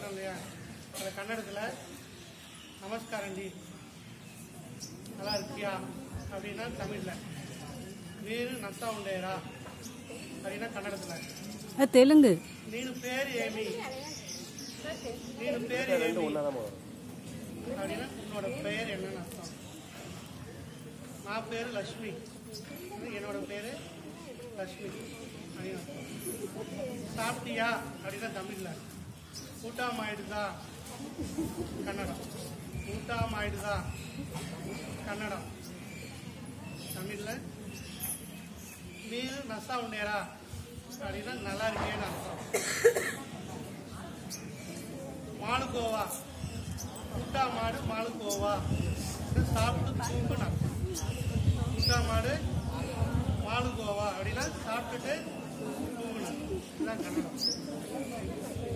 சொல்கிறோம் இல்லையா அந்த கன்னடத்தில் நமஸ்காரண்டி நல்லா இருக்கியா அப்படின்னா தமிழில் நீரு நத்தா உண்டேரா அப்படின்னா கன்னடத்தில் அது தெலுங்கு நீனு பேர் ஏமி நீனு பேர் ஏமி அப்படின்னா உன்னோட பெயர் என்னன்னு அர்த்தம் நான் பேர் லக்ஷ்மி என்னோட பேர் லக்ஷ்மி அப்படின்னு அர்த்தம். சாப்பிட்டியா அப்படின்னா தமிழ்ல ಊಟ ಮಾಡಿದ ಕನ್ನಡ ಊಟ ಮಾಡಿದ ಕನ್ನಡ தமிழ்ல நீர் நசா உண்டேரா அப்படின்னா நல்லா இருக்கேன்னு அர்த்தம் மாலுகோவா ಊಟ ಮಾಡು ಮಾಳುಕೋವಾ இது சாப்பிட்டு தூங்குனா ಊಟ மாடு மாலுகோவா அப்படின்னா சாப்பிட்டுட்டு தூங்குனா இதுதான் கன்னடம்